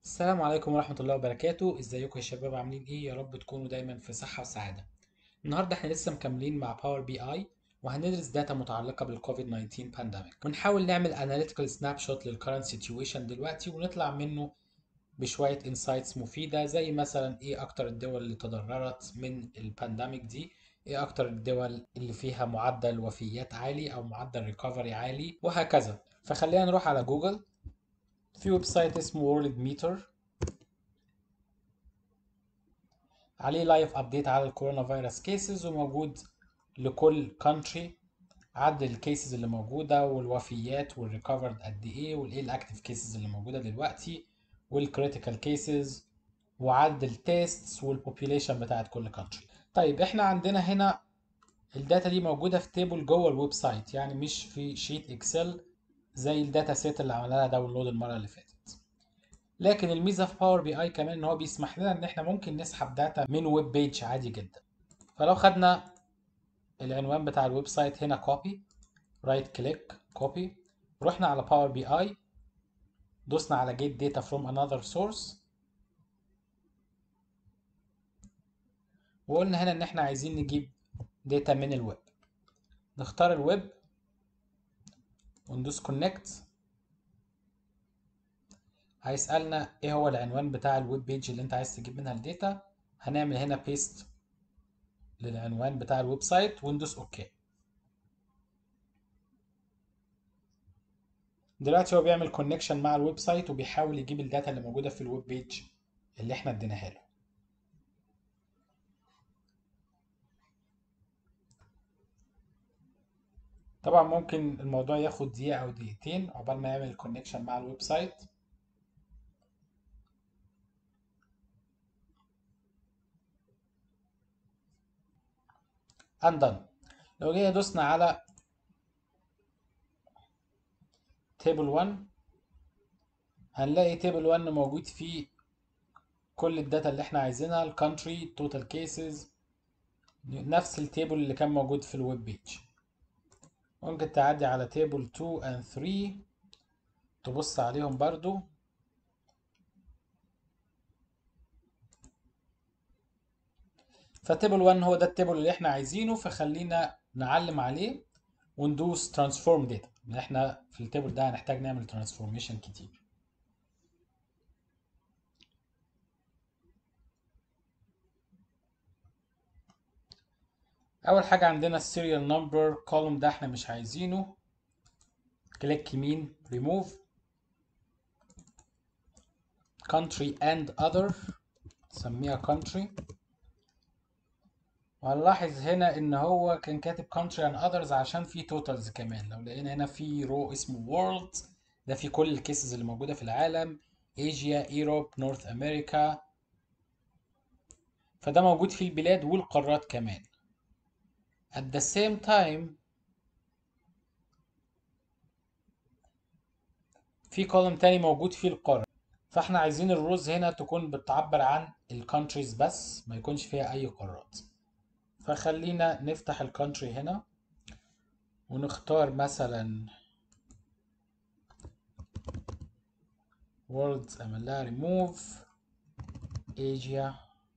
السلام عليكم ورحمة الله وبركاته ازيكم يا شباب عاملين ايه يا رب تكونوا دايما في صحة وسعادة النهاردة احنا لسه مكملين مع باور بي اي وهندرس داتا متعلقة بالكوفيد 19 بانديميك ونحاول نعمل اناليتيكال سناب شوت للكرنت سيتويشن دلوقتي ونطلع منه بشوية انسايتس مفيدة زي مثلا ايه اكتر الدول اللي تضررت من البانديميك دي ايه اكتر الدول اللي فيها معدل وفيات عالي او معدل ريكفري عالي وهكذا فخلينا نروح على جوجل في ويب سايت اسمه وورلد ميتر عليه لايف ابديت على الكورونا فيروس كيسز وموجود لكل كونتري عدد الكيسز اللي موجوده والوفيات والريكفرد قد ايه والايه الاكتيف كيسز اللي موجوده دلوقتي والكريتيكال كيسز وعدد التيستس والبوبيليشن بتاعت كل كونتري طيب احنا عندنا هنا الداتا دي موجوده في تيبل جوه الويب سايت يعني مش في شيت اكسل زي الداتا سيت اللي عملنا لها داونلود المره اللي فاتت لكن الميزه في باور بي اي كمان ان هو بيسمح لنا ان احنا ممكن نسحب داتا من ويب بيج عادي جدا فلو خدنا العنوان بتاع الويب سايت هنا كوبي رايت كليك كوبي رحنا على باور بي اي دوسنا على جيت داتا فروم انذر سورس وقلنا هنا ان احنا عايزين نجيب داتا من الويب نختار الويب وندوس كونكت هيسألنا ايه هو العنوان بتاع الويب بيج اللي انت عايز تجيب منها الداتا هنعمل هنا بيست للعنوان بتاع الويب سايت وندوس اوكي دلوقتي هو بيعمل كونكشن مع الويب سايت وبيحاول يجيب الداتا اللي موجودة في الويب بيج اللي احنا اديناها له طبعا ممكن الموضوع ياخد دقيقة او دقيقتين عقبال ما يعمل الكونكشن مع الويب سايت undone لو جينا دوسنا على تيبل 1 هنلاقي تيبل 1 موجود فيه كل الداتا اللي احنا عايزينها الكونتري توتال كيسز نفس التيبل اللي كان موجود في الويب بيج ممكن تعدي على تيبل 2 and 3 تبص عليهم برضو فتيبل 1 هو ده التيبل اللي احنا عايزينه فخلينا نعلم عليه وندوس ترانسفورم داتا احنا في التيبل ده هنحتاج نعمل ترانسفورميشن كتير اول حاجه عندنا السيريال نمبر كولوم ده احنا مش عايزينه كليك يمين ريموف country and other نسميها country وهنلاحظ هنا ان هو كان كاتب country and others عشان في totals كمان لو لقينا هنا في رو اسمه world ده في كل الكيسز اللي موجودة في العالم ايجيا ايروب نورث امريكا فده موجود في البلاد والقارات كمان at the same time في كولوم تاني موجود فيه القارة فاحنا عايزين الروز هنا تكون بتعبر عن الكونتريز بس ما يكونش فيها اي قارات فخلينا نفتح الكونتري هنا ونختار مثلا worlds اعمل لها remove Asia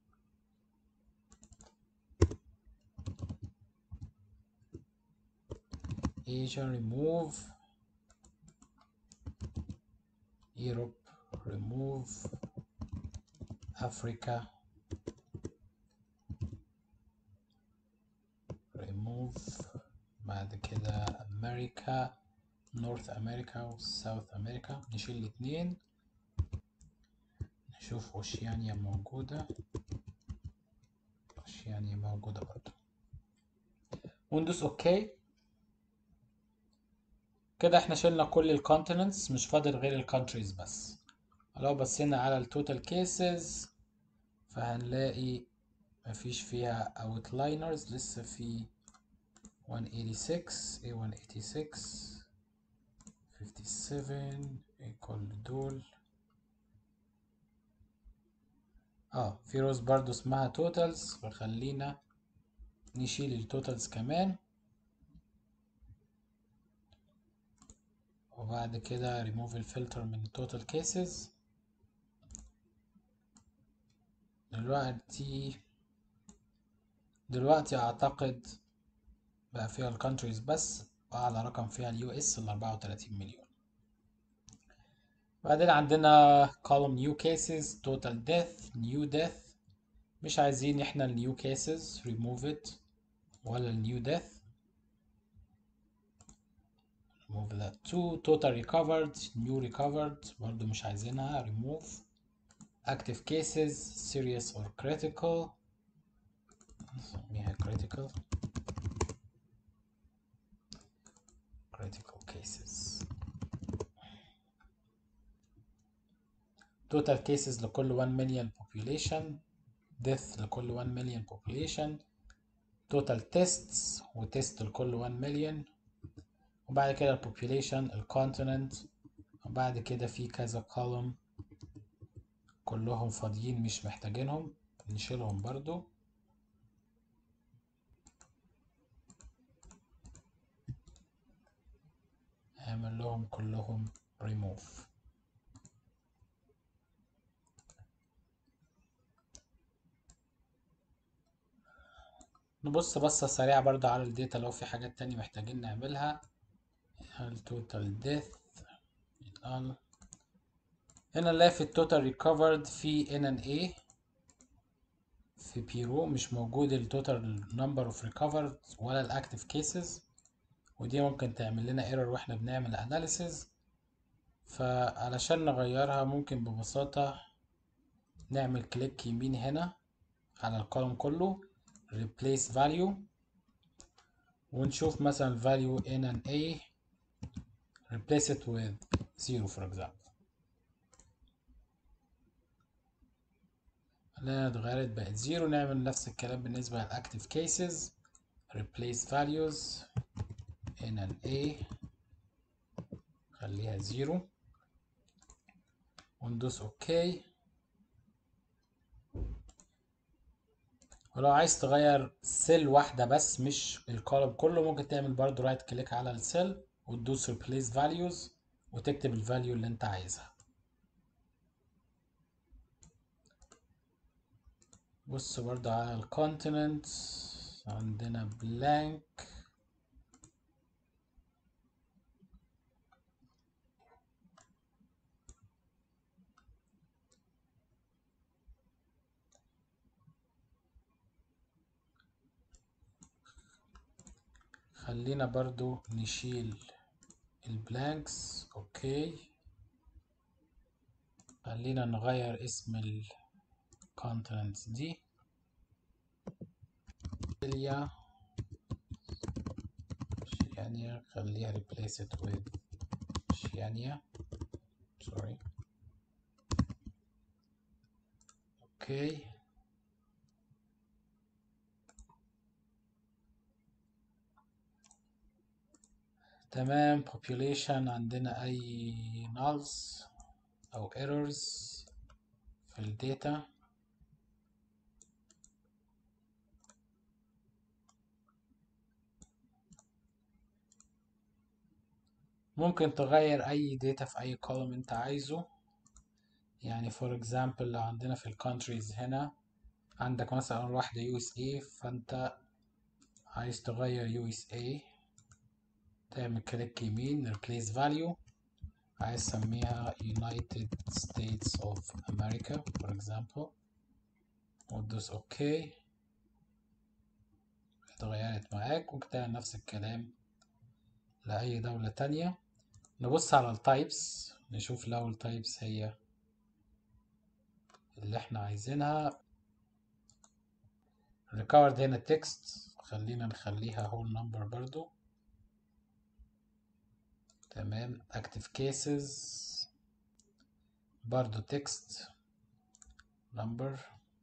Asia remove Europe remove Africa remove بعد كده أمريكا نورث أمريكا وساوث أمريكا نشيل الاتنين نشوف أوشيانيا موجودة أوشيانيا موجودة برضو وندوس أوكي كده احنا شلنا كل الكونتيننتس مش فاضل غير الكونتريز بس لو بصينا على التوتال كيسز فهنلاقي مفيش فيها اوتلاينرز لسه في 186 ايه 186 57 ايه كل دول اه في روز برضو اسمها توتالز فخلينا نشيل التوتالز كمان وبعد كده remove الفلتر من total cases دلوقتي دلوقتي اعتقد بقى فيها الكونتريز بس واعلى رقم فيها اليو اس ال 34 مليون بعدين عندنا column new cases total death new death مش عايزين احنا ال new cases remove it ولا ال new death remove that too total recovered new recovered برضو مش عايزينها remove active cases serious or critical نسميها critical critical cases total cases لكل 1 million population death لكل 1 million population total tests وتست لكل 1 million وبعد كده ال population ال continent وبعد كده في كذا column كلهم فاضيين مش محتاجينهم نشيلهم برضو اعمل لهم كلهم remove نبص بصة سريعة برضو على الداتا لو في حاجات تانية محتاجين نعملها التوتال ديث هنا نلاقي في التوتال ريكفرد في ان ان اي في بيرو مش موجود التوتال نمبر اوف ريكفرد ولا الاكتيف كيسز ودي ممكن تعمل لنا ايرور واحنا بنعمل اناليسز فعلشان نغيرها ممكن ببساطة نعمل كليك يمين هنا على الكولوم كله replace value ونشوف مثلا value in an A replace it with zero for example لأنها اتغيرت بقت زيرو نعمل نفس الكلام بالنسبة للأكتيف cases replace values in an A خليها زيرو وندوس اوكي ولو عايز تغير سيل واحدة بس مش الكولوم كله ممكن تعمل برضو رايت كليك على السيل وتدوس replace values وتكتب الفاليو اللي انت عايزها بص برضو على الكونتيننت عندنا blank خلينا برضو نشيل البلانكس اوكي خلينا نغير اسم الكونتنتس دي إليا شيانيا خليها replace it with شيانيا sorry اوكي تمام population عندنا أي nulls أو errors في الداتا ممكن تغير أي داتا في أي column أنت عايزه يعني for example لو عندنا في ال countries هنا عندك مثلا واحدة USA فأنت عايز تغير USA تعمل كليك يمين replace value عايز تسميها United States of America for example وتدوس اوكي اتغيرت معاك وكتبنا نفس الكلام لأي دولة تانية نبص على التايبس نشوف لو التايبس هي اللي احنا عايزينها recovered هنا text خلينا نخليها whole number برضو تمام active cases برضو text number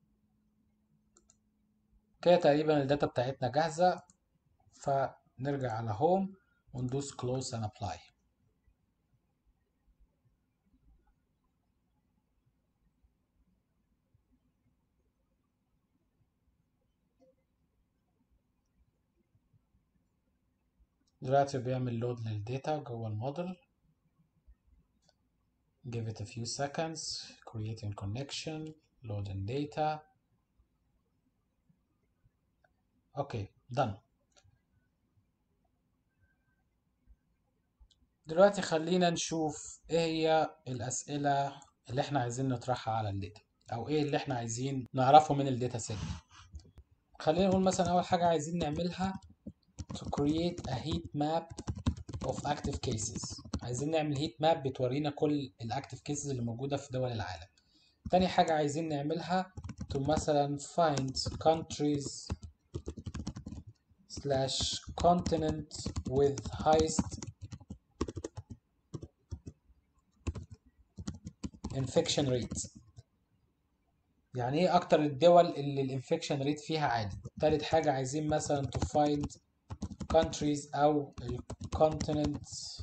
كده تقريبا الداتا بتاعتنا جاهزة فنرجع على home وندوس close and apply دلوقتي بيعمل لود للداتا جوه الموديل give it a few seconds creating connection loading data اوكي done دلوقتي خلينا نشوف ايه هي الاسئله اللي احنا عايزين نطرحها على الداتا او ايه اللي احنا عايزين نعرفه من الداتا سيت خلينا نقول مثلا اول حاجه عايزين نعملها to create a heat map of active cases عايزين نعمل heat map بتورينا كل الاكتيف cases اللي موجوده في دول العالم تاني حاجه عايزين نعملها to مثلا find countries slash continent with highest infection rate يعني ايه اكتر الدول اللي الانفكشن ريت فيها عالي تالت حاجة عايزين مثلا to find countries او ال continents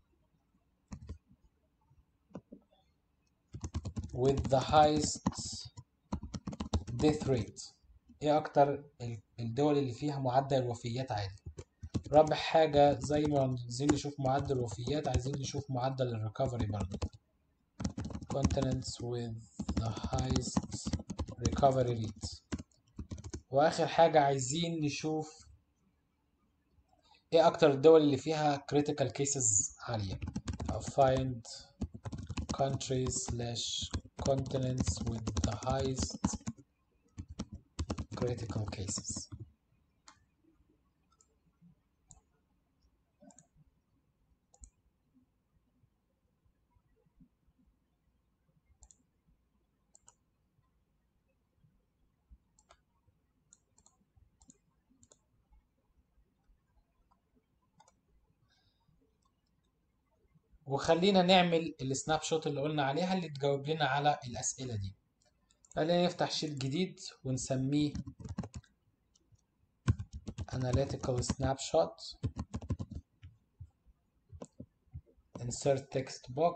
with the highest death rate ايه اكتر ال- الدول اللي فيها معدل الوفيات عالي رابع حاجة زي ما عايزين نشوف معدل الوفيات عايزين نشوف معدل الريكفري برضه continents with the highest recovery rate واخر حاجة عايزين نشوف ايه اكتر الدول اللي فيها critical cases عالية أو find countries slash continents with the highest critical cases وخلينا نعمل السناب شوت اللي قلنا عليها اللي تجاوب لنا على الأسئلة دي خلينا نفتح شيت جديد ونسميه analytical snapshot insert text box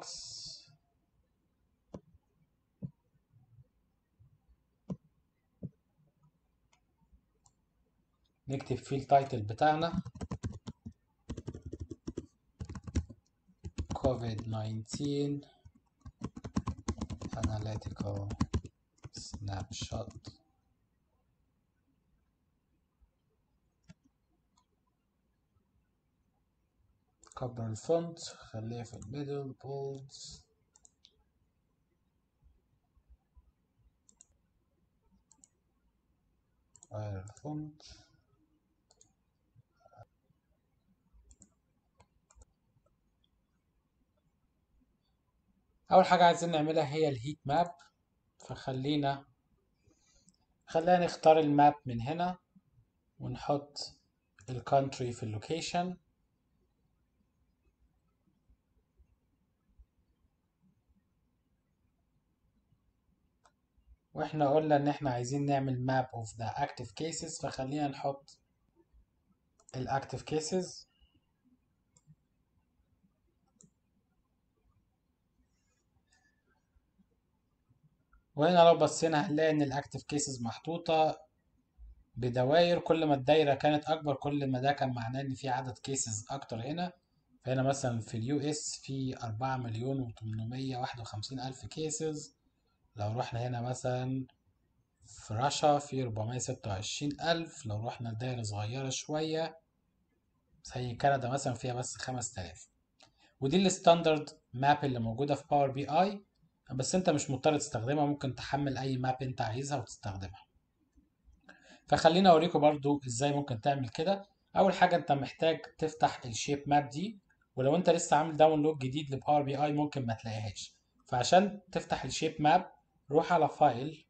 نكتب فيه التايتل بتاعنا COVID-19 analytical snapshot كبر الفونت خليه في الميدل بولد غير الفونت اول حاجه عايزين نعملها هي الهيت ماب فخلينا خلينا نختار الماب من هنا ونحط الكونتري في اللوكيشن واحنا قلنا ان احنا عايزين نعمل map of the active cases فخلينا نحط الاكتيف cases وهنا لو بصينا هنلاقي ان الاكتيف كيسز محطوطة بدوائر كل ما الدايرة كانت اكبر كل ما ده كان معناه ان في عدد كيسز اكتر هنا فهنا مثلا في اليو اس في أربعة مليون وتمنمية واحد وخمسين ألف كيسز لو رحنا هنا مثلا في رشا في 426 ألف لو رحنا دايرة صغيرة شوية زي كندا مثلا فيها بس 5000 ودي الستاندرد ماب اللي موجودة في باور بي اي بس انت مش مضطر تستخدمها ممكن تحمل اي ماب انت عايزها وتستخدمها فخليني اوريكم برضو ازاي ممكن تعمل كده اول حاجة انت محتاج تفتح الشيب ماب دي ولو انت لسه عامل داونلود جديد لباور بي اي ممكن ما تلاقيهاش فعشان تفتح الشيب ماب روح على فايل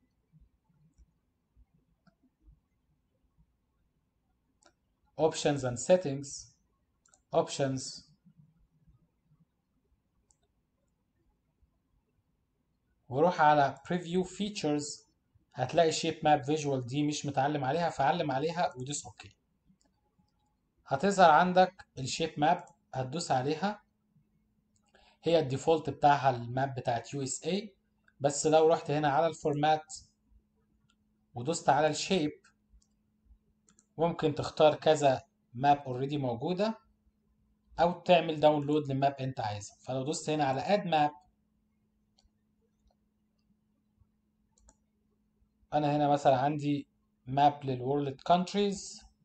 options and settings options وروح على preview features هتلاقي shape map visual دي مش متعلم عليها فعلم عليها ودوس اوكي هتظهر عندك الشيب ماب هتدوس عليها هي الديفولت بتاعها الماب بتاعت يو اس اي بس لو رحت هنا على الفورمات ودوست على الشيب ممكن تختار كذا ماب اوريدي موجودة او تعمل داونلود لماب انت عايزها فلو دوست هنا على اد ماب انا هنا مثلا عندي ماب للورلد كونتريز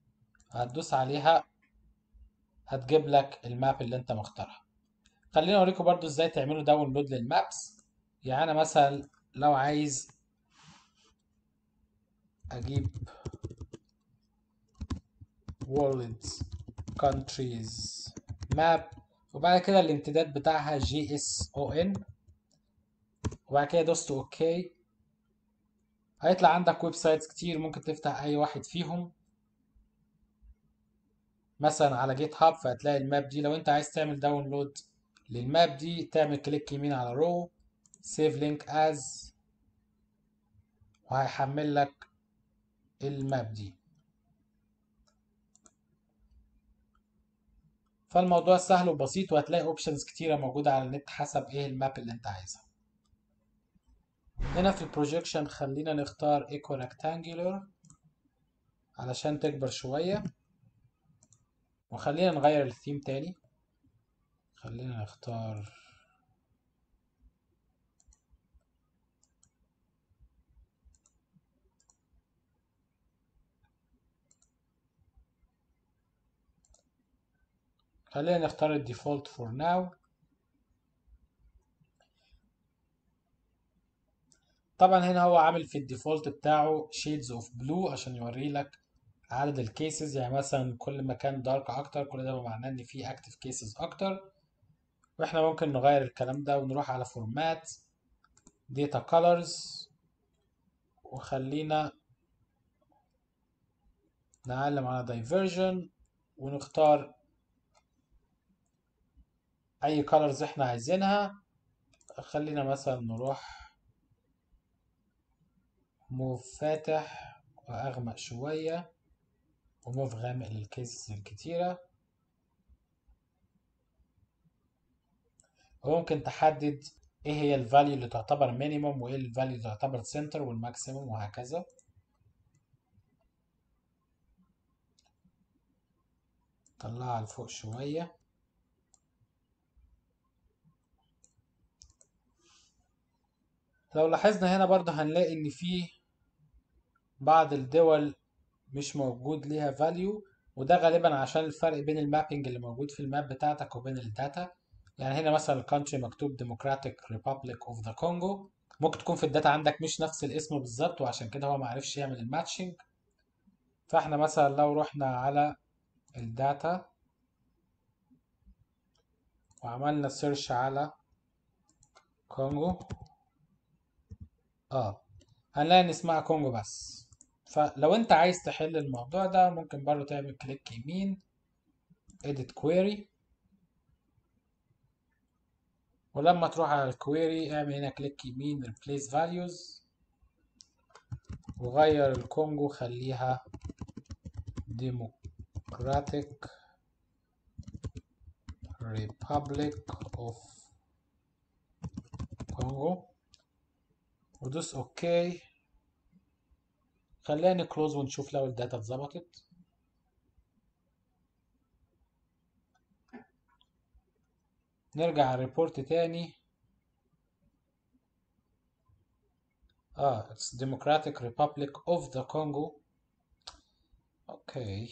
هتدوس عليها هتجيب لك الماب اللي انت مختارها خليني اوريكم برضو ازاي تعملوا داونلود للمابس يعني انا مثلا لو عايز اجيب world countries map وبعد كده الامتداد بتاعها جي اس او ان وبعد كده دوست اوكي هيطلع عندك ويب سايتس كتير ممكن تفتح اي واحد فيهم مثلا على جيت هاب فهتلاقي الماب دي لو انت عايز تعمل داونلود للماب دي تعمل كليك يمين على رو سيف لينك از وهيحمل لك الماب دي فالموضوع سهل وبسيط وهتلاقي اوبشنز كتيرة موجودة على النت حسب ايه الماب اللي انت عايزها هنا في البروجيكشن خلينا نختار ايكو ريكتانجولار علشان تكبر شوية وخلينا نغير الثيم تاني خلينا نختار خلينا نختار الديفولت فور ناو طبعا هنا هو عامل في الديفولت بتاعه شيدز اوف بلو عشان يوري لك عدد الكيسز يعني مثلا كل ما كان دارك اكتر كل ده معناه ان في اكتف كيسز اكتر واحنا ممكن نغير الكلام ده ونروح على فورمات داتا كولرز وخلينا نعلم على دايفرجن ونختار اي كولرز احنا عايزينها خلينا مثلا نروح موف فاتح واغمق شوية وموف غامق للكيسز الكتيرة وممكن تحدد ايه هي الفاليو اللي تعتبر مينيموم وايه الفاليو اللي تعتبر سنتر والماكسيموم وهكذا طلعها لفوق شوية لو لاحظنا هنا برضه هنلاقي ان في بعض الدول مش موجود ليها فاليو وده غالبا عشان الفرق بين المابينج اللي موجود في الماب بتاعتك وبين الداتا يعني هنا مثلا الكونتري مكتوب Democratic Republic of the Congo ممكن تكون في الداتا عندك مش نفس الاسم بالظبط وعشان كده هو معرفش يعمل الماتشنج فاحنا مثلا لو رحنا على الداتا وعملنا سيرش على كونغو اه هنلاقي ان اسمها كونغو بس فلو انت عايز تحل الموضوع ده ممكن برضو تعمل كليك يمين edit query ولما تروح على الكويري اعمل هنا كليك يمين replace values وغير الكونغو خليها democratic republic of congo ودوس اوكي خلينا نكلوز ونشوف لو الداتا اتظبطت نرجع على الريبورت تاني اه it's Democratic Republic of the Congo اوكي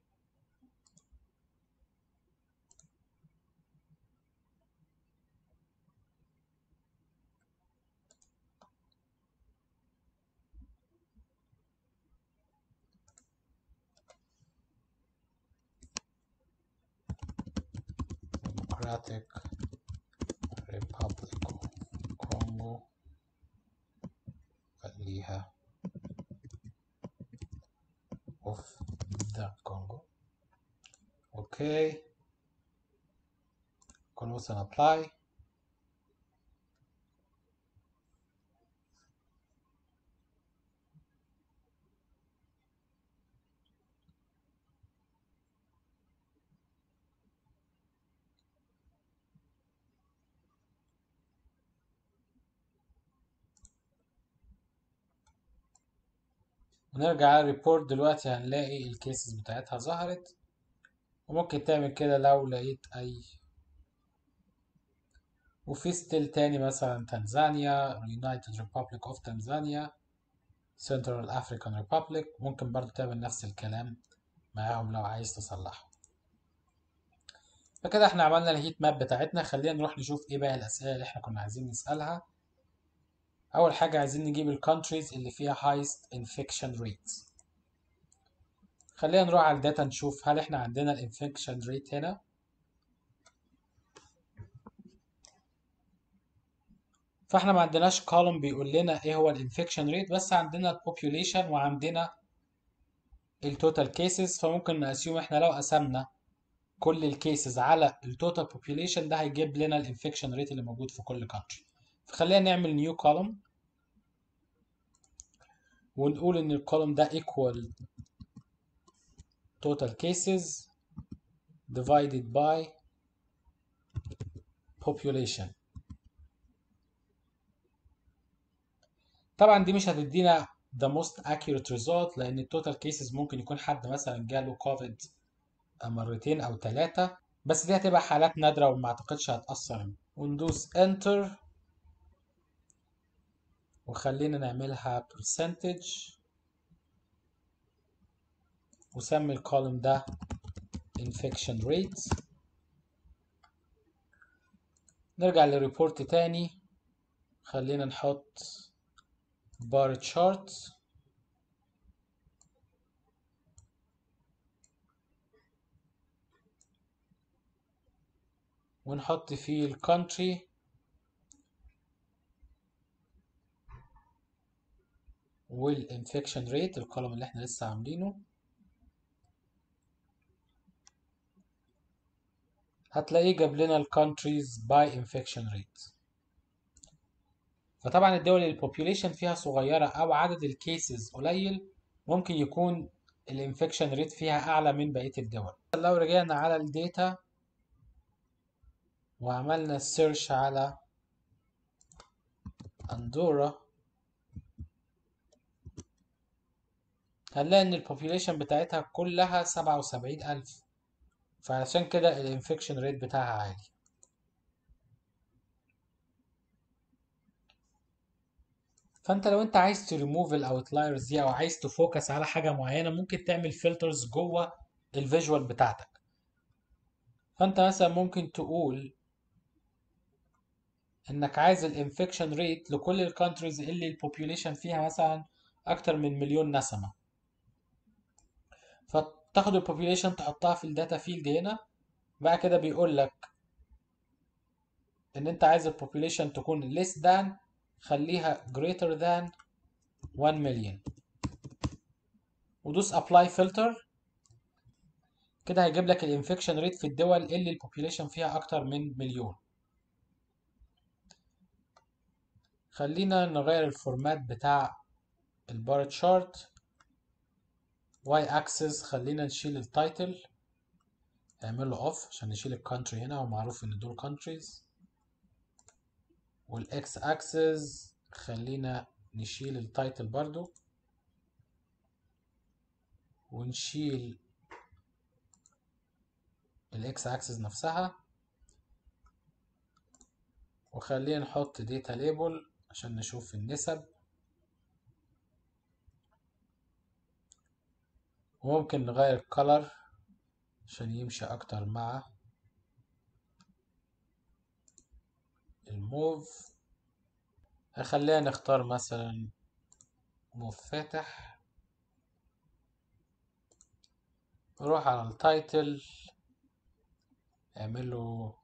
Democratic Republic of Congo خليها of the Congo اوكي close and apply ونرجع على الريبورت دلوقتي هنلاقي الكيسز بتاعتها ظهرت وممكن تعمل كده لو لقيت اي وفي ستيل تاني مثلا تنزانيا United Republic of Tanzania Central African Republic ممكن برضو تعمل نفس الكلام معاهم لو عايز تصلحه فكده احنا عملنا الهيت ماب بتاعتنا خلينا نروح نشوف ايه بقى الاسئله اللي احنا كنا عايزين نسالها اول حاجه عايزين نجيب الكونتريز اللي فيها highest infection rates خلينا نروح على الداتا نشوف هل احنا عندنا الانفكشن ريت هنا فاحنا ما عندناش كولوم بيقول لنا ايه هو الانفكشن ريت بس عندنا البوبوليشن وعندنا التوتال كيسز فممكن ناسيوم احنا لو قسمنا كل الكيسز على التوتال بوبوليشن ده هيجيب لنا الانفكشن ريت اللي موجود في كل كونتري فخلينا نعمل نيو كولوم ونقول ان الكولوم ده equal total cases divided by population طبعا دي مش هتدينا the most accurate result لان التوتال كيسز ممكن يكون حد مثلا جاله كوفيد مرتين او ثلاثة بس دي هتبقى حالات نادرة وما اعتقدش هتأثر وندوس enter وخلينا نعملها percentage وسمي الكولوم ده infection rate نرجع للريبورت تاني خلينا نحط بار تشارت ونحط فيه الكونتري والانفكشن ريت الكولوم اللي احنا لسه عاملينه هتلاقيه جاب لنا الكونتريز باي انفكشن ريت فطبعا الدول اللي البوبوليشن فيها صغيرة أو عدد الكيسز قليل ممكن يكون الانفكشن ريت فيها أعلى من بقية الدول لو رجعنا على الداتا وعملنا سيرش على أندورا هنلاقي إن البوبوليشن بتاعتها كلها سبعة وسبعين ألف فعشان كده الانفكشن ريت بتاعها عالي فانت لو انت عايز تريموف الاوتلايرز دي او عايز تفوكس على حاجه معينه ممكن تعمل فلترز جوه الفيجوال بتاعتك فانت مثلا ممكن تقول انك عايز الانفكشن ريت لكل الكونتريز اللي البوبوليشن فيها مثلا اكتر من مليون نسمه فتاخد البوبوليشن تحطها في الداتا فيلد هنا بقى كده بيقول لك ان انت عايز البوبوليشن تكون less than خليها greater than 1 million ودوس apply filter كده هيجيب لك الانفكشن ريت في الدول اللي البوبوليشن فيها اكتر من مليون خلينا نغير الفورمات بتاع البار تشارت واي اكسس خلينا نشيل التايتل اعمل له اوف عشان نشيل الكونتري هنا ومعروف ان دول كونتريز والاكس اكسس خلينا نشيل التايتل برضو ونشيل الاكس اكسس نفسها وخلينا نحط داتا ليبل عشان نشوف النسب وممكن نغير الكولر عشان يمشي اكتر مع الموف هخلينا نختار مثلا موف فاتح نروح على التايتل اعمله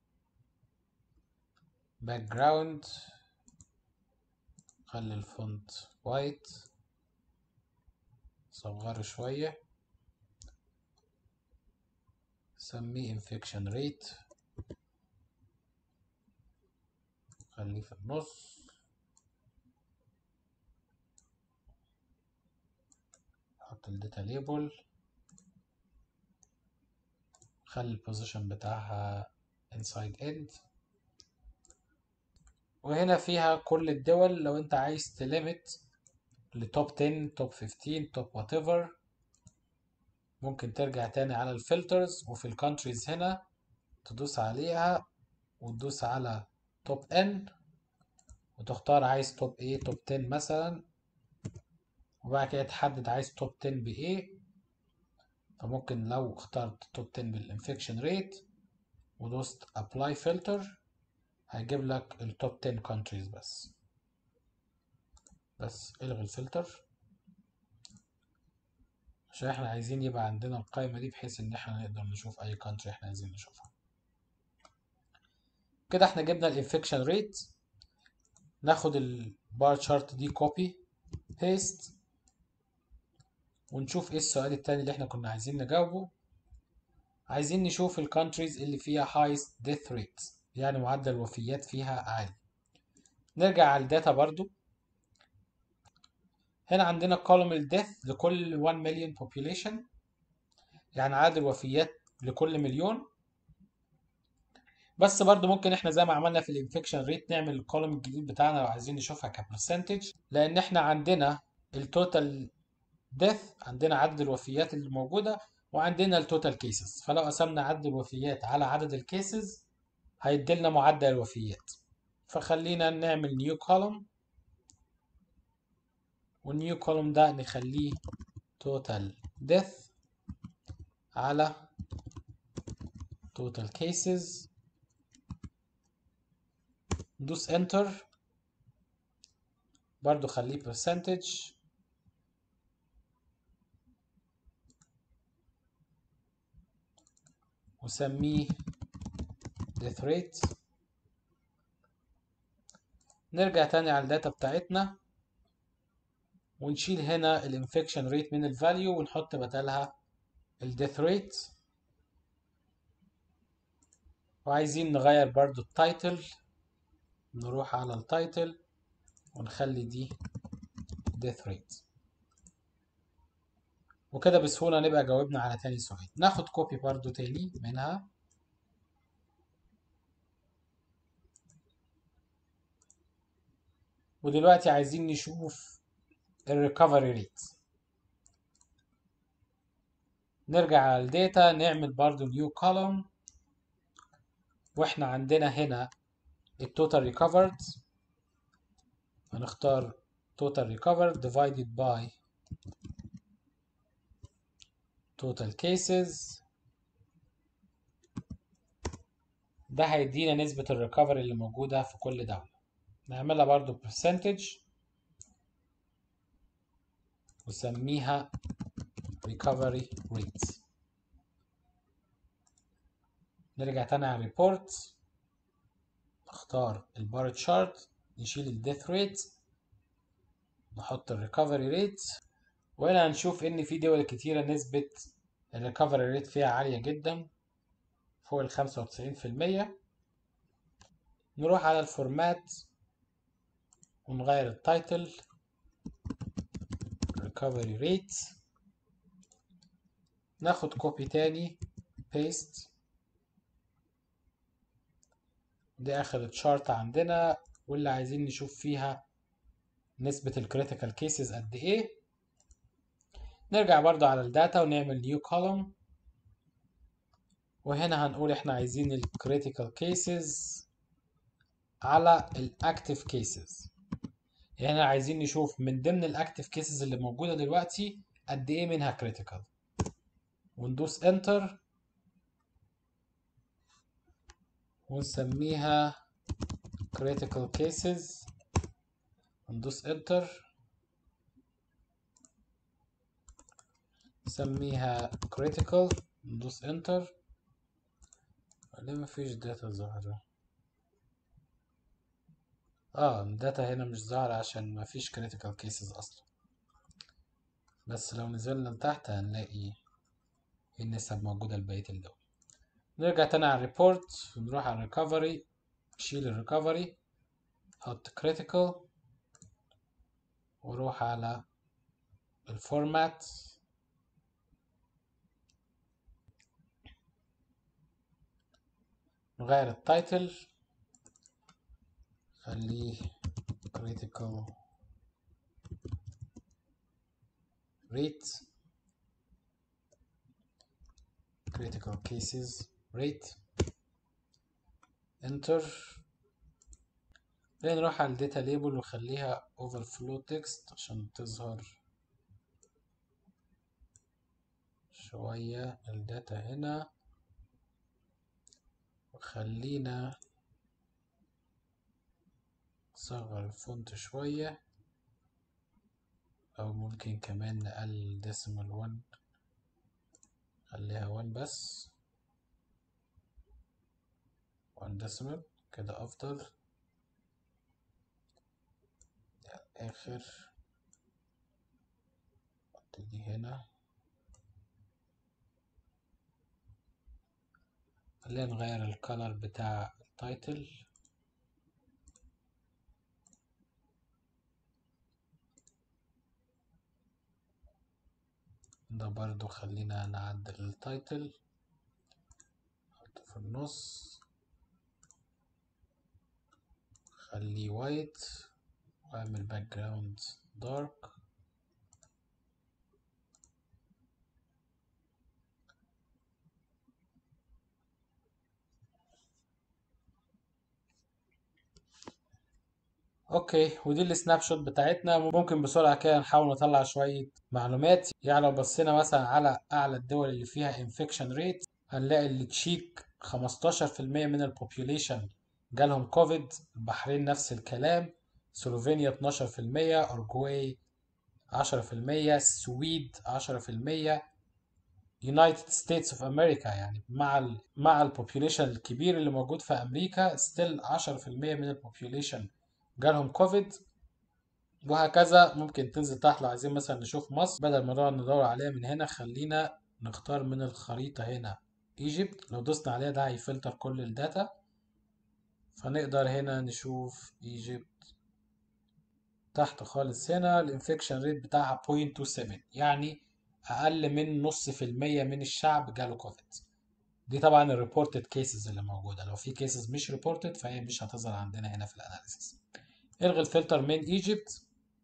باك جراوند خلي الفونت وايت صغره شوية سميه infection rate خليه في النص حط الداتا ليبل خلي البوزيشن بتاعها inside end وهنا فيها كل الدول لو انت عايز تليمت لتوب 10 توب 15 توب وات ايفر ممكن ترجع تاني على الفلترز وفي الكونتريز هنا تدوس عليها وتدوس على توب ان وتختار عايز توب ايه توب 10 مثلا وبعد كده تحدد عايز توب 10 بايه فممكن لو اخترت توب 10 بالانفكشن ريت ودوست ابلاي فلتر هيجيب لك التوب 10 countries بس بس الغي الفلتر عشان احنا عايزين يبقى عندنا القائمة دي بحيث ان احنا نقدر نشوف اي country احنا عايزين نشوفها كده احنا جبنا الانفكشن ريت ناخد البار شارت دي كوبي بيست ونشوف ايه السؤال التاني اللي احنا كنا عايزين نجاوبه عايزين نشوف الكونتريز اللي فيها highest death rate يعني معدل الوفيات فيها عالي نرجع على الداتا برضو هنا عندنا column الديث لكل 1 مليون population يعني عدد الوفيات لكل مليون بس برضو ممكن احنا زي ما عملنا في الانفكشن ريت نعمل الكولوم الجديد بتاعنا لو عايزين نشوفها كبرسنتج لان احنا عندنا التوتال ديث عندنا عدد الوفيات اللي موجوده وعندنا التوتال كيسز فلو قسمنا عدد الوفيات على عدد الكيسز هيديلنا معدل الوفيات فخلينا نعمل نيو كولوم والنيو كولوم ده نخليه توتال ديث على total cases ندوس enter برضو خليه percentage وسميه death rate نرجع تاني على الداتا بتاعتنا ونشيل هنا الانفكشن ريت من الفاليو ونحط بدلها الديث ريت وعايزين نغير برضو التايتل نروح على التايتل ونخلي دي death rate وكده بسهولة نبقى جاوبنا على تاني سؤال ناخد كوبي برضو تاني منها ودلوقتي عايزين نشوف الريكفري ريت نرجع على الداتا نعمل برضو نيو كولوم واحنا عندنا هنا التوتال ريكفرد هنختار total recovered divided by total cases ده هيدينا نسبة الريكفري اللي موجودة في كل دولة نعملها برضو percentage وسميها recovery rate نرجع تاني على report نختار البار تشارت نشيل الديث ريت نحط الريكفري ريت وهنا هنشوف ان في دول كتيرة نسبة الريكفري ريت فيها عالية جدا فوق ال 95% نروح على الفورمات ونغير التايتل recovery rate ناخد كوبي تاني paste دي اخر الشارت عندنا واللي عايزين نشوف فيها نسبة الكريتيكال كيسز قد ايه نرجع برضو على الداتا ونعمل نيو كولوم وهنا هنقول احنا عايزين الكريتيكال كيسز على الاكتيف كيسز يعني عايزين نشوف من ضمن الاكتيف كيسز اللي موجودة دلوقتي قد ايه منها كريتيكال وندوس انتر ونسميها critical cases وندوس enter نسميها critical ندوس enter ليه مفيش داتا ظاهرة اه الداتا هنا مش ظاهرة عشان مفيش critical cases اصلا بس لو نزلنا لتحت هنلاقي النسب موجودة لبقية الدول نرجع تاني على الريبورت ونروح على الريكفري نشيل الريكفري نحط critical وروح على الفورمات نغير التايتل خليه critical rate critical cases rate enter بعدين نروح على الداتا ليبل ونخليها overflow text عشان تظهر شوية الداتا هنا وخلينا نصغر الفونت شوية أو ممكن كمان نقلل ديسيمال 1 خليها 1 بس 1 ديسيمال كده أفضل آخر نحط دي هنا خلينا نغير الكالر بتاع التايتل ده برضو خلينا نعدل التايتل نحطه في النص خليه وايت واعمل باك جراوند دارك اوكي ودي السناب شوت بتاعتنا ممكن بسرعه كده نحاول نطلع شويه معلومات يعني لو بصينا مثلا على اعلى الدول اللي فيها انفكشن ريت هنلاقي اللي تشيك 15% من البوبيوليشن جالهم كوفيد البحرين نفس الكلام سلوفينيا 12% أورجواي 10% السويد 10% يونايتد ستيتس اوف امريكا يعني مع ال مع البوبيوليشن الكبير اللي موجود في امريكا ستيل 10% من البوبيوليشن جالهم كوفيد وهكذا ممكن تنزل تحت لو عايزين مثلا نشوف مصر بدل ما نقعد ندور عليها من هنا خلينا نختار من الخريطة هنا ايجيبت لو دوسنا عليها ده هيفلتر كل الداتا فنقدر هنا نشوف ايجيبت تحت خالص هنا الانفكشن ريت بتاعها 0.27 يعني اقل من نص في المية من الشعب جاله كوفيد دي طبعا الريبورتد كيسز اللي موجودة لو في كيسز مش ريبورتد فهي مش هتظهر عندنا هنا في الاناليسيس الغي الفلتر من ايجيبت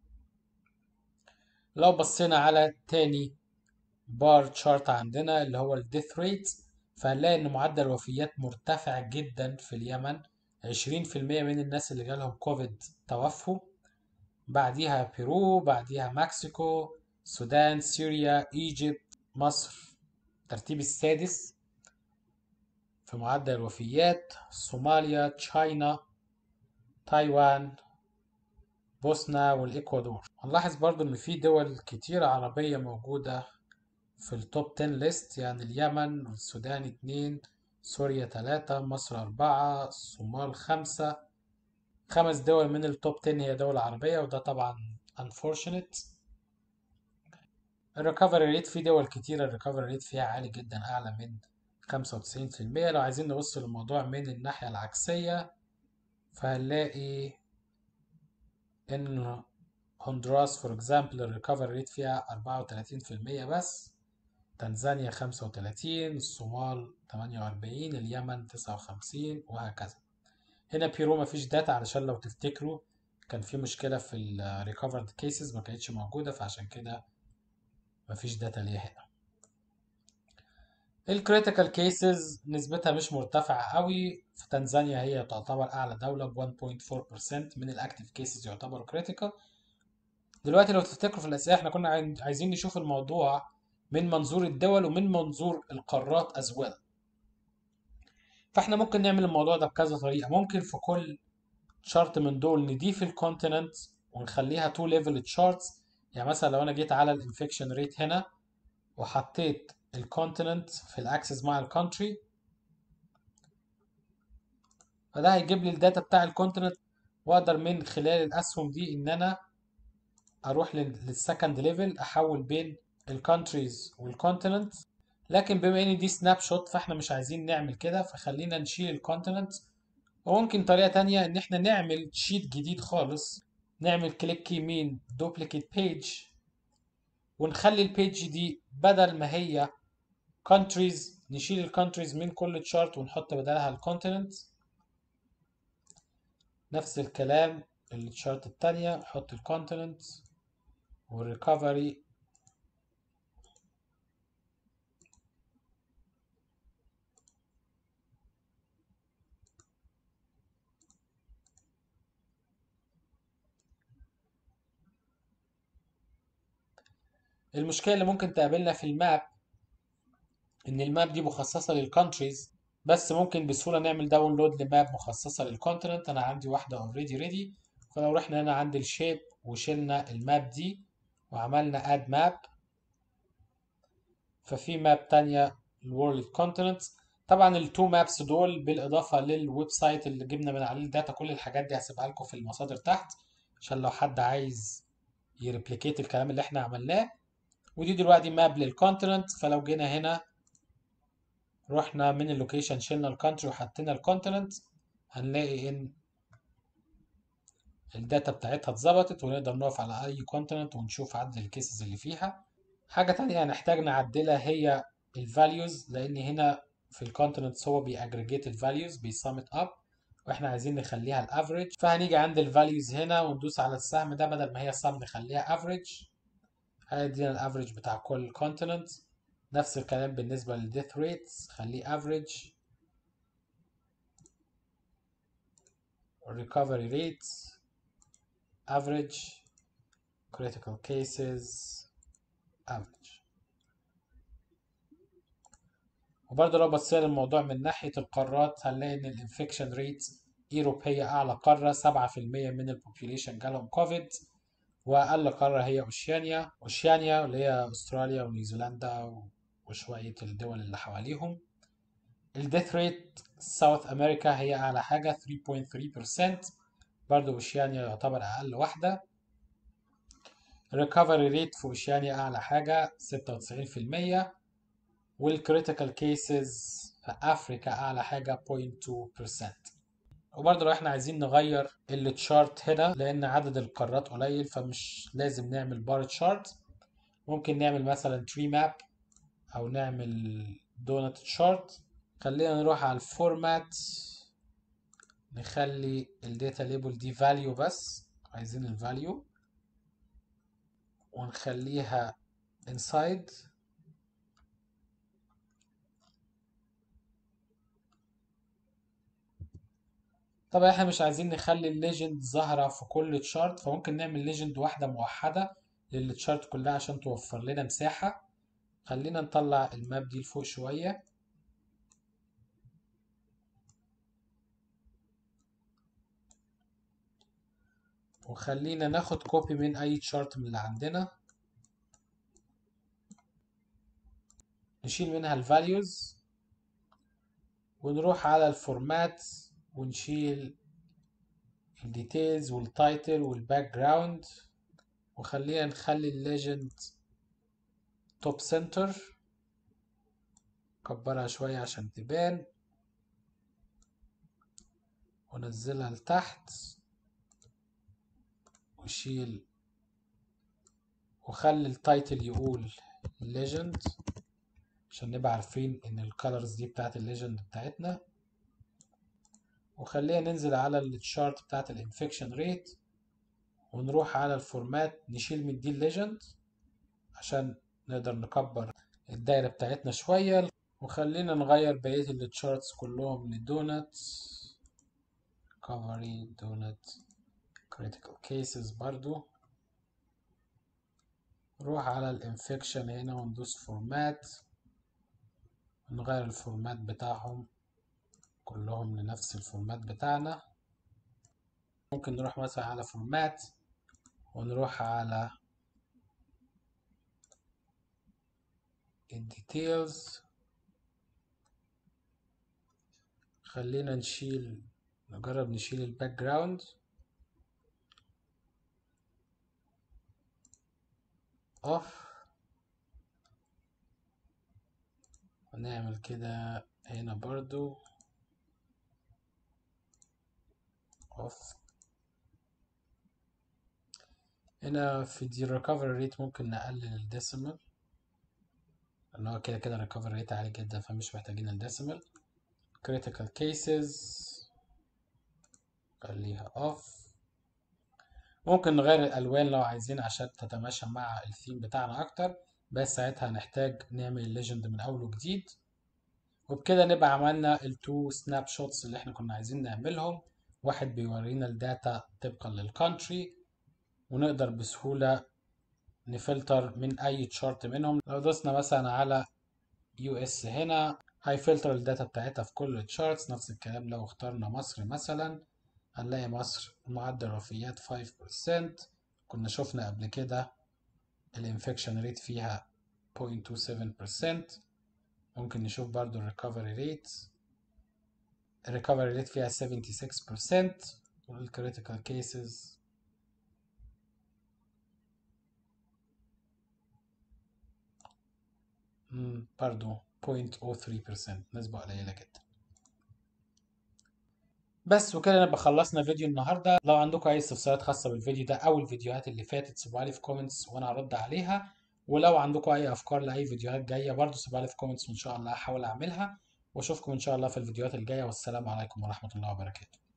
لو بصينا على تاني بار تشارت عندنا اللي هو الديث ريت فهنلاقي ان معدل الوفيات مرتفع جدا في اليمن 20% من الناس اللي جالهم كوفيد توفوا بعديها بيرو بعديها مكسيكو السودان سوريا ايجيبت مصر الترتيب السادس في معدل الوفيات صوماليا تشاينا تايوان بوسنا والإكوادور هنلاحظ برضو إن في دول كتيرة عربية موجودة في التوب 10 ليست يعني اليمن والسودان اتنين سوريا تلاتة مصر أربعة الصومال خمسة خمس دول من التوب 10 هي دول عربية وده طبعا unfortunate الريكفري ريت في دول كتيرة الريكفري ريت فيها عالي جدا أعلى من 95% لو عايزين نبص للموضوع من الناحية العكسية فهنلاقي ان هندوراس فور اكزامبل الريكفري ريت فيها 34% بس تنزانيا 35 الصومال 48 اليمن 59 وهكذا هنا بيرو مفيش داتا علشان لو تفتكروا كان في مشكلة في الريكفرد كيسز ما كانتش موجودة فعشان كده مفيش داتا ليها هنا الكريتيكال كيسز نسبتها مش مرتفعة قوي في تنزانيا هي تعتبر أعلى دولة ب 1.4% من الأكتيف كيسز يعتبروا كريتيكال دلوقتي لو تفتكروا في الأسئلة احنا كنا عايزين نشوف الموضوع من منظور الدول ومن منظور القارات as well فاحنا ممكن نعمل الموضوع ده بكذا طريقة ممكن في كل شارت من دول نضيف الكونتيننت ونخليها تو ليفل تشارتس يعني مثلا لو انا جيت على الانفكشن ريت هنا وحطيت الكونتيننت في الاكسس مع الكونتري فده هيجيب لي الداتا بتاع الكونتيننت واقدر من خلال الاسهم دي ان انا اروح للسكند ليفل احول بين الكونتريز والكونتيننت لكن بما ان دي سناب شوت فاحنا مش عايزين نعمل كده فخلينا نشيل الكونتيننت وممكن طريقة تانية ان احنا نعمل شيت جديد خالص نعمل كليك يمين دوبليكيت بيج ونخلي البيج دي بدل ما هي countries نشيل الكونتريز من كل تشارت ونحط بدلها الكونتيننت نفس الكلام التشارت التانية نحط الكونتيننت والريكفري المشكلة اللي ممكن تقابلنا في الماب ان الماب دي مخصصة للكونتريز بس ممكن بسهولة نعمل داونلود لماب مخصصة للكونتيننت انا عندي واحدة اوريدي ريدي فلو رحنا هنا عند الشيب وشلنا الماب دي وعملنا اد ماب ففي ماب تانية الورلد كونتيننتس طبعا التو مابس دول بالاضافه للويب سايت اللي جبنا من عليه الداتا كل الحاجات دي هسيبها لكم في المصادر تحت عشان لو حد عايز يريبليكيت الكلام اللي احنا عملناه ودي دلوقتي ماب للكونتيننت فلو جينا هنا رحنا من اللوكيشن شلنا الكونتري وحطينا الكونتيننت هنلاقي ان الداتا بتاعتها اتظبطت ونقدر نقف على اي كونتيننت ونشوف عدد الكيسز اللي فيها حاجة تانية هنحتاج نعدلها هي الفاليوز لان هنا في الكونتيننتس هو بيأجريجيت الفاليوز بيسامت اب واحنا عايزين نخليها الافريج فهنيجي عند الفاليوز هنا وندوس على السهم ده بدل ما هي سم نخليها افريج هيدينا الافريج بتاع كل كونتيننت نفس الكلام بالنسبة للديث ريتس خليه افريج recovery rates average critical cases average وبرضه لو بصينا للموضوع من ناحية القارات هنلاقي إن الانفكشن ريت إيروب هي أعلى قارة 7% من البوبيوليشن جالهم كوفيد وأقل قارة هي أوشيانيا أوشيانيا اللي هي أستراليا ونيوزيلندا وشوية الدول اللي حواليهم الديث ريت ساوث أمريكا هي أعلى حاجة 3.3% برضه أوشيانيا يعتبر أقل واحدة الريكفري ريت في أوشيانيا أعلى حاجة 96% والكريتيكال كيسز في افريكا اعلى حاجه 0.2% وبرضه لو احنا عايزين نغير التشارت هنا لان عدد القارات قليل فمش لازم نعمل بار تشارت ممكن نعمل مثلا تري ماب او نعمل دونت تشارت خلينا نروح على الفورمات نخلي الداتا ليبل دي فاليو بس عايزين الفاليو ونخليها inside طبعا احنا مش عايزين نخلي الليجند ظاهرة في كل تشارت فممكن نعمل ليجند واحدة موحدة للتشارت كلها عشان توفر لنا مساحة خلينا نطلع الماب دي لفوق شوية وخلينا ناخد كوبي من اي تشارت من اللي عندنا نشيل منها الفاليوز ونروح على الفورمات ونشيل الديتيلز والتايتل والباك جراوند وخلينا نخلي الليجند توب سنتر كبرها شوية عشان تبان ونزلها لتحت وشيل وخلي التايتل يقول ليجند عشان نبقى عارفين ان الكالرز دي بتاعت الليجند بتاعتنا وخلينا ننزل على التشارت بتاعت الانفكشن ريت ونروح على الفورمات نشيل من دي الليجند عشان نقدر نكبر الدايرة بتاعتنا شوية وخلينا نغير بقية التشارتس كلهم لدونت كفري دونت critical cases برضو نروح على الانفكشن هنا وندوس فورمات نغير الفورمات بتاعهم كلهم لنفس الفورمات بتاعنا ممكن نروح مثلا على فورمات ونروح على الديتيلز خلينا نشيل نجرب نشيل الباك جراوند اوف ونعمل كده هنا برضو اوف هنا في دي recovery ريت ممكن نقلل الديسيمال لان هو كده كده recovery ريت عالي جدا فمش محتاجين الديسيمال critical cases خليها اوف ممكن نغير الالوان لو عايزين عشان تتماشى مع الثيم بتاعنا اكتر بس ساعتها هنحتاج نعمل الليجند من اول وجديد وبكده نبقى عملنا التو سناب شوتس اللي احنا كنا عايزين نعملهم واحد بيورينا الداتا طبقا للكونتري ونقدر بسهولة نفلتر من اي تشارت منهم لو دوسنا مثلا على يو اس هنا هيفلتر الداتا بتاعتها في كل التشارتس نفس الكلام لو اخترنا مصر مثلا هنلاقي مصر معدل الوفيات 5% كنا شفنا قبل كده الانفكشن ريت فيها 0.27% ممكن نشوف برضو الريكفري ريت الريكفري ريت فيها 76% والكريتيكال كيسز برضو 0.03% نسبة قليلة جدا بس وكده نبقى خلصنا فيديو النهارده لو عندكم اي استفسارات خاصه بالفيديو ده او الفيديوهات اللي فاتت سيبوها لي في كومنتس وانا هرد عليها ولو عندكم اي افكار لاي فيديوهات جايه برضو سيبوها لي في كومنتس وان شاء الله هحاول اعملها واشوفكم ان شاء الله في الفيديوهات الجايه والسلام عليكم ورحمه الله وبركاته